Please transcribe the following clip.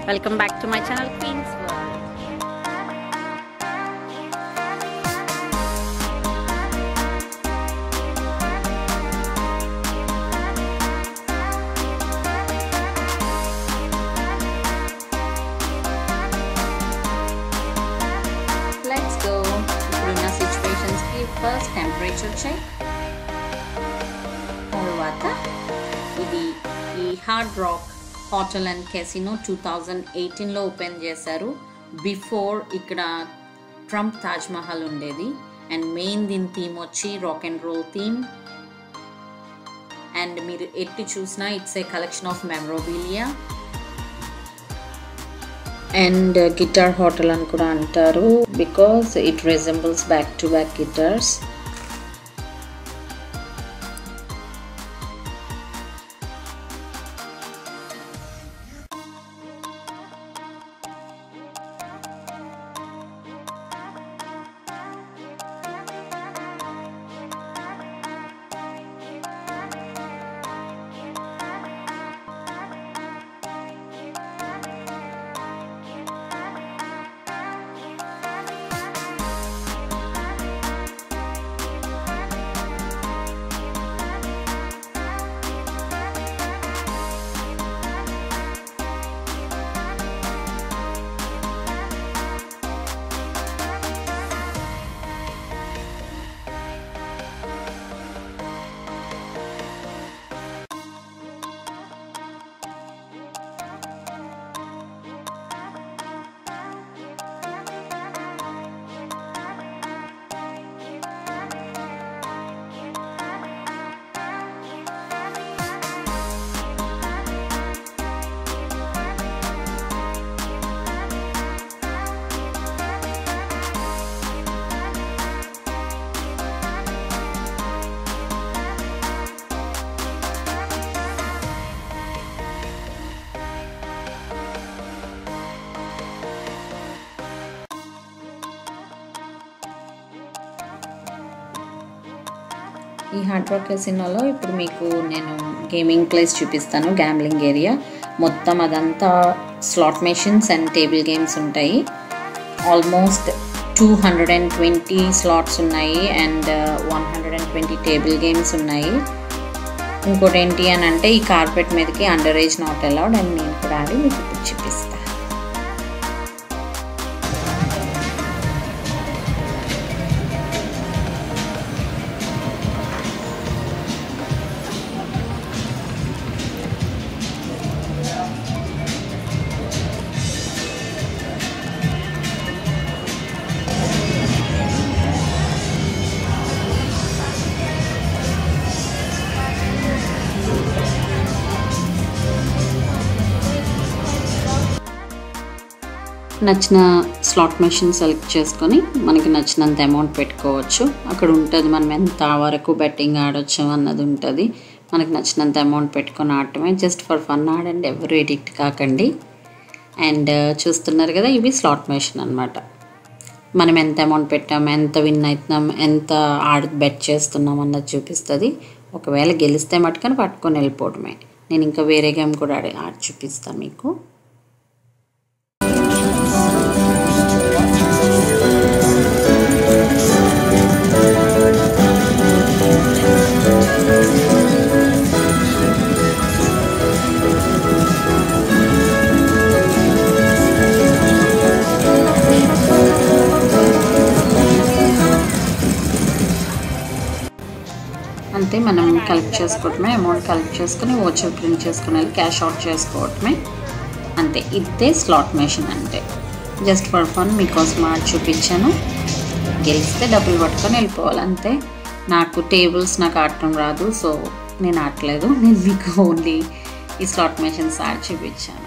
welcome back to my channel queens world let's go ఇప్పుడున్న సిచ్యువేషన్స్కి first temperature check తర్వాత ఇది ఈ hard rock hotel and casino two thousand ఎయిటీన్లో open చేశారు బిఫోర్ ఇక్కడ ట్రంప్ తాజ్ మహల్ ఉండేది అండ్ మెయిన్ దీని థీమ్ వచ్చి rock and roll theme and మీరు ఎట్టి చూసినా it's a collection of memorabilia and guitar hotel అని కూడా అంటారు because it resembles back to back guitars ఈ హార్డ్ రాక్ కెసినోలో ఇప్పుడు మీకు నేను గేమింగ్ ప్లేస్ చూపిస్తాను గ్యాంబ్లింగ్ ఏరియా మొత్తం అదంతా slot machines and table games ఉంటాయి almost two hundred and twenty slots ఉన్నాయి and one hundred and twenty table games ఉన్నాయి ఇంకోటి ఏంటి అని అంటే ఈ కార్పెట్ మీదకి under age not allowed and నేను కూడా ఆడి మీకు ఇప్పుడు చూపిస్తాను నచ్చిన స్లాట్ మెషిన్ సెలెక్ట్ చేసుకొని మనకి నచ్చినంత అమౌంట్ పెట్టుకోవచ్చు అక్కడ ఉంటుంది మనం ఎంత వరకు బెట్టింగ్ ఆడొచ్చు అన్నది ఉంటుంది మనకి నచ్చినంత అమౌంట్ పెట్టుకొని ఆడటమే జస్ట్ ఫర్ ఫన్ ఆడండి ఎవరు ఎడిక్ట్ కాకండి అండ్ చూస్తున్నారు కదా ఇవి స్లాట్ మెషిన్ అనమాట మనం ఎంత అమౌంట్ పెట్టాం ఎంత విన్ అవుతున్నాం ఎంత ఆడ బెట్ చేస్తున్నాం అన్నది చూపిస్తుంది ఒకవేళ గెలిస్తే మటుకని పట్టుకొని వెళ్ళిపోవడమే నేను ఇంకా వేరే గేమ్ కూడా ఆడి ఆడి చూపిస్తాను మీకు అంతే మనం కలెక్ట్ చేసుకోవటమే అమౌంట్ కలెక్ట్ చేసుకుని ఓచర్ ప్రింట్ చేసుకుని వెళ్ళి క్యాష్ అవుట్ చేసుకోవటమే అంతే ఇదే స్లాట్ మెషిన్ అంటే జస్ట్ ఫర్ ఫన్ మీకోసం ఆడి చూపించాను గెలిస్తే డబ్బులు పట్టుకొని వెళ్ళిపోవాలి అంతే నాకు టేబుల్స్ నాకు ఆడటం రాదు సో నేను ఆడలేదు నేను మీకు ఓన్లీ ఈ స్లాట్ మెషిన్స్ ఆడి చూపించాను